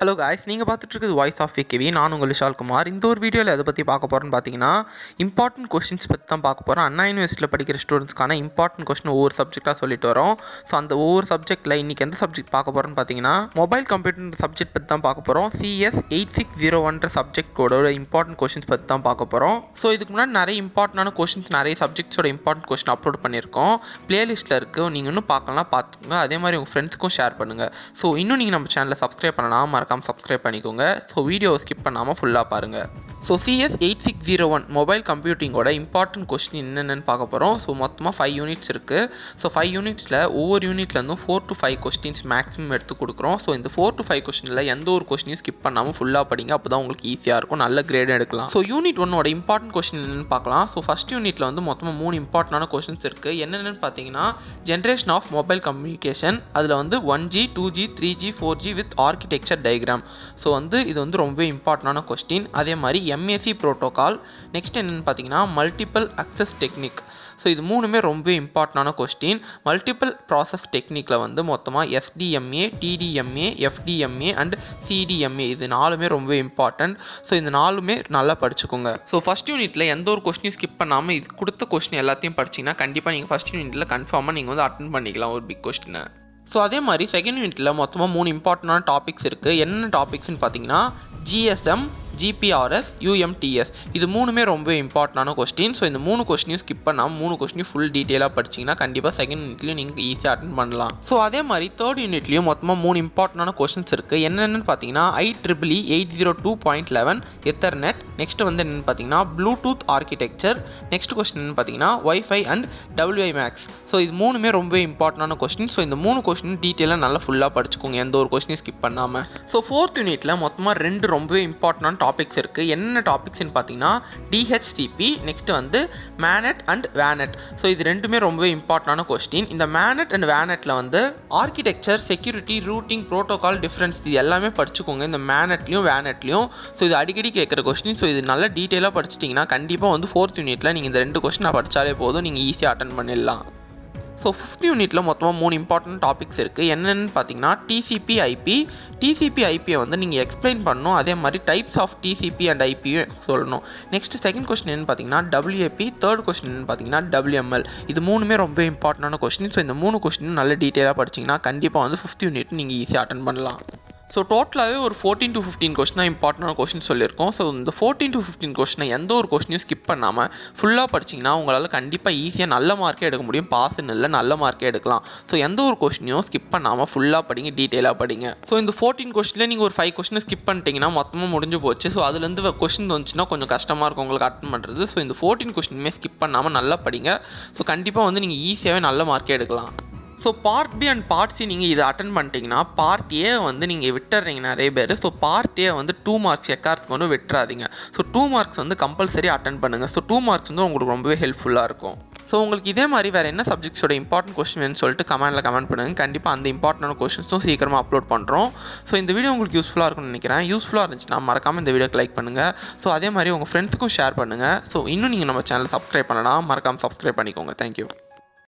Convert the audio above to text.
hello guys நீங்கள் பார்த்துட்டு இருக்குது வாய்ஸ் ஆஃப் விகேவி நான் உங்கள் விஷால் குமார் இந்த ஒரு வீடியோவில் எதை பற்றி பார்க்க போகிறோன்னு பார்த்தீங்கன்னா இம்பார்ட்டன்ட் கொஸ்டின்ஸ் பற்றி தான் பார்க்க போகிறோம் அண்ணா யூனிவர்சிட்டியில் படிக்கிற ஸ்டூடெண்ட்ஸ்க்கான இம்பார்ட்டன்ட் கொஸ்டின் ஒவ்வொரு சப்ஜெக்டாக சொல்லிட்டு வரோம் ஸோ அந்த ஒவ்வொரு சப்ஜெக்ட்டில் இன்றைக்கி எந்த சப்ஜெக்ட் பார்க்க போகிறோன்னு பார்த்தீங்கன்னா மொபைல் கம்ப்யூட்டர் சப்ஜெக்ட் பற்றி தான் பார்க்க போகிறோம் சிஎஸ் எயிட் சிக்ஸ் ஜீரோ ஒன்ற சப்ஜெக்ட் கோடோட இம்பார்ட்டன்ட் கொஸ்டின்ஸ் பற்றி தான் பார்க்க போகிறோம் ஸோ இதுக்கு முன்னாடி நிறைய இம்பார்ட்டண்டான கொஸ்டின்ஸ் நிறைய சப்ஜெக்ட்ஸோட இம்பார்ட்டன்ட் கொஸ்டின் அப்லோட் பண்ணியிருக்கோம் பிளேலிஸ்ட்டில் இருக்குது நீங்கள் இன்னும் பார்க்கலாம் பார்த்துக்கோங்க அதே மாதிரி உங்கள் ஃப்ரெண்ட்ஸ்க்கும் ஷேர் பண்ணுங்கள் ஸோ இன்னும் நீங்கள் நம்ம சேனலை சப்ஸ்கிரைப் பண்ணலாம் மறக்காம சப்ஸ்கிரைப் பண்ணிக்கோங்க ஸோ வீடியோ ஸ்கிப் பண்ணாமல் ஃபுல்லாக பாருங்கள் so CS eight six zero one mobile கம்ப்யூட்டிங்கோட இம்பார்ட்டன்ட் கொஸ்டின் என்னென்னு பார்க்க போகிறோம் ஸோ மொத்தமாக ஃபைவ் யூனிட்ஸ் இருக்குது ஸோ ஃபைவ் யூனிட்ஸில் ஒவ்வொரு யூனிட்லேருந்தும் four to five questions maximum எடுத்து கொடுக்குறோம் ஸோ இந்த ஃபோர் டு ஃபைவ் கொஸ்டினில் எந்த ஒரு கொஸ்டினையும் ஸ்கிப் பண்ணாமல் ஃபுல்லாக படிங்க அப்போ தான் உங்களுக்கு ஈஸியாக இருக்கும் நல்ல கிரேட் எடுக்கலாம் ஸோ யூனிட் ஒன்னோட இம்பார்ட்டன்ட் கொஸ்டின் என்னென்னு பார்க்கலாம் ஸோ ஃபஸ்ட் யூனிட்டில் வந்து மொத்தமாக மூணு இம்பார்ட்டண்டான கொஸ்டின்ஸ் இருக்குது என்னென்னு பார்த்தீங்கன்னா ஜென்ரேஷன் ஆஃப் மொபைல் கம்யூனிகேஷன் அதில் வந்து one G two G three G four G with architecture diagram so வந்து இது வந்து ரொம்பவே இம்பார்ட்டண்டான கொஸ்டின் அதே மாதிரி எம்ஏசி ப்ரோட்டோகால் நெக்ஸ்ட் என்னென்னு பார்த்தீங்கன்னா மல்டிபிள் அக்சஸ் டெக்னிக் ஸோ இது மூணுமே ரொம்ப இம்பார்ட்டண்டான கொஸ்டின் மல்டிபிள் ப்ராசஸ் டெக்னிக்கில் வந்து மொத்தமாக SDMA TDMA FDMA and CDMA இது நாலுமே ரொம்ப இம்பார்ட்டன்ட் ஸோ இந்த நாலுமே நல்லா படிச்சுக்கோங்க ஸோ ஃபஸ்ட் யூனிட்டில் எந்த ஒரு கொஸ்டினையும் ஸ்கிப் பண்ணாமல் இது கொடுத்த கொஸ்டின் எல்லாத்தையும் படிச்சிங்கன்னா கண்டிப்பாக நீங்கள் ஃபஸ்ட் யூனிட்டில் கன்ஃபார்மாக நீங்கள் வந்து அட்டன் பண்ணிக்கலாம் ஒரு பிக் கொஸ்டினை ஸோ அதே மாதிரி செகண்ட் யூனிட்டில் மொத்தமாக மூணு இம்பார்ட்டண்டான டாபிக்ஸ் இருக்குது என்னென்ன டாபிக்ஸ்னு பார்த்தீங்கன்னா ஜிஎஸ்எம் ஜிபிஆர்எஸ் யூஎம்டிஎஸ் இது மூணுமே ரொம்ப இம்பார்ட்டண்டான கொஸ்டின் ஸோ இந்த மூணு கொஸ்டினையும் ஸ்கிப் பண்ணாமல் மூணு கொஸ்டினையும் ஃபுல் டீட்டெயிலாக படிச்சிங்கன்னா கண்டிப்பாக செகண்ட் யூனிட்லையும் நீங்கள் ஈஸியாக அட்டன் பண்ணலாம் ஸோ அதே மாதிரி தேர்ட் யூனிட்லையும் மொத்தமாக மூணு இம்பார்ட்டண்டான கொஸ்டின்ஸ் இருக்குது என்னென்னு பார்த்தீங்கன்னா I triple eight zero two point eleven ethernet next வந்து என்னென்னு பார்த்தீங்கன்னா ப்ளூடூத் ஆர்கிடெக்சர் நெக்ஸ்ட் கொஸ்டின் பார்த்தீங்கன்னா wifi and WiMAX so இது மூணுமே ரொம்ப இம்பார்ட்டண்டான கொஸ்டின் ஸோ இந்த மூணு கொஸ்டின் டீட்டெயிலாக நல்லா ஃபுல்லாக படிச்சுக்கோங்க எந்த ஒரு கொஸ்டினையும் ஸ்கிப் பண்ணாமல் ஸோ ஃபோர்த் யூனிட்டில் மொத்தமாக ரெண்டு ரொம்பவே இம்பார்ட்டண்டான டாபிக்ஸ் இருக்குது என்னென்ன டாபிக்ஸ்னு பார்த்தீங்கன்னா டிஹெச்சிபி நெக்ஸ்ட் வந்து மேனட் அண்ட் வேனட் ஸோ இது ரெண்டுமே ரொம்பவே இம்பார்ட்டண்டான கொஸ்டின் இந்த மேனட் அண்ட் வேனட்டில் வந்து architecture security routing protocol difference இது எல்லாமே படிச்சுக்கோங்க இந்த மேனட்லையும் வேனட்லையும் ஸோ இது அடிக்கடி கேட்குற கொஸ்டின் ஸோ இது நல்லா டீட்டெயிலாக படிச்சிட்டிங்கன்னா கண்டிப்பாக வந்து ஃபோர்த் யூனிட்டில் நீங்கள் இந்த ரெண்டு கொஸ்டின் படித்தாலே போதும் நீங்கள் ஈஸியாக அட்டன் பண்ணிடலாம் ஸோ ஃபிஃப்த் யூனிட்டில் மொத்தமாக மூணு இம்பார்ட்டன்ட் டாபிக்ஸ் இருக்குது என்னென்னு பார்த்தீங்கன்னா டிசிபி ஐபி டிசிபி ஐபியை வந்து நீங்கள் எக்ஸ்பிளைன் பண்ணணும் அதே மாதிரி டைப்ஸ் ஆஃப் டிசிபி அண்ட் ஐபியும் சொல்லணும் நெக்ஸ்ட் செகண்ட் கொஸ்டின் என்னன்னு பார்த்தீங்கன்னா டபிள்யூஏபி தேர்ட் கொஸ்டின் என்னன்னு பார்த்தீங்கன்னா டபிள்யூஎம்எல் இது மூணுமே ரொம்ப இம்பார்ட்டண்டான கொஸ்டின் ஸோ இந்த மூணு கொஸ்டினும் நல்ல டீட்டெயிலாக படிச்சிங்கன்னா கண்டிப்பாக வந்து ஃபிஃப்த் யூனிட் நீங்கள் ஈஸியாக அட்டன் பண்ணலாம் ஸோ டோட்டலாகவே ஒரு ஃபோர்டீன் டு ஃபிஃப்டீன் கொஸ்டின் தான் இம்பார்ட்டண்டான கொஸ்டின் சொல்லியிருக்கோம் ஸோ இந்த ஃபோர்டீன் டு ஃபிஃப்டீன் கொஸ்டினை எந்த ஒரு கொஸ்டினையும் ஸ்கிப் பண்ணாமல் ஃபுல்லாக படிச்சிங்கன்னா உங்களால் கண்டிப்பாக ஈஸியாக நல்ல மார்க்கே எடுக்க முடியும் பாஸ்ன்னு இல்லை நல்ல மார்க்கே எடுக்கலாம் ஸோ எந்த ஒரு கொஸ்டினையும் ஸ்கிப் பண்ணாமல் ஃபுல்லாக படிங்க டீட்டெயிலாக படிங்க ஸோ இந்த ஃபோர்டீன் கொஸ்டினில் நீங்கள் ஒரு ஃபைவ் கொஸ்டினை ஸ்கிப் பண்ணிட்டீங்கன்னா மொத்தமாக முடிஞ்சு போச்சு ஸோ அதுலேருந்து கொஸ்டின் வந்துச்சுன்னா கொஞ்சம் கஷ்டமாக இருக்கும் உங்களுக்கு அட்டன் பண்ணுறது ஸோ இந்த ஃபோர்டீன் கொஸ்டினுமே ஸ்கிப் பண்ணாமல் நல்லா படிங்க ஸோ கண்டிப்பாக வந்து நீங்கள் ஈஸியாகவே நல்ல மார்க்கே எடுக்கலாம் so part B and part C நீங்கள் இதை அட்டன் பண்ணிட்டீங்கன்னா பார்ட் ஏ வந்து நீங்கள் விட்டுறீங்க நிறைய பேர் ஸோ பார்ட் ஏ வந்து டூ மார்க்ஸ் எக்கார்ட்ஸ்க்கு வந்து விட்டுறாதீங்க ஸோ டூ மார்க்ஸ் வந்து கம்பல்சரி அட்டன் பண்ணுங்கள் ஸோ டூ மார்க்ஸ் வந்து உங்களுக்கு ரொம்பவே ஹெல்ப்ஃபுல்லாக இருக்கும் ஸோ உங்களுக்கு இதே மாதிரி வேறு என்ன சப்ஜெக்ட்ஸோட இம்பார்ட்டன்ட் கொஸ்டின் சொல்லிட்டு கமெண்ட்டில் கமெண்ட் பண்ணுங்கள் கண்டிப்பாக அந்த இம்பார்ட்டன்ட் கொஸ்டின்ஸும் சீக்கிரமாக அப்லோட் பண்ணுறோம் ஸோ இந்த வீடியோ உங்களுக்கு யூஸ்ஃபுல்லாக இருக்கும்னு நினைக்கிறேன் யூஸ்ஃபுல்லாக இருந்துச்சுன்னா மறக்காமல் இந்த வீடியோக்கு லைக் பண்ணுங்கள் ஸோ அதே மாதிரி உங்கள் ஃப்ரெண்ட்ஸுக்கும் ஷேர் பண்ணுங்கள் ஸோ இன்னும் நீங்கள் நம்ம சேனலை சப்ஸ்கிரைப் பண்ணலாம் மறக்காமல் சப்ஸ்கிரைப் பண்ணிக்கோங்க தேங்க்யூ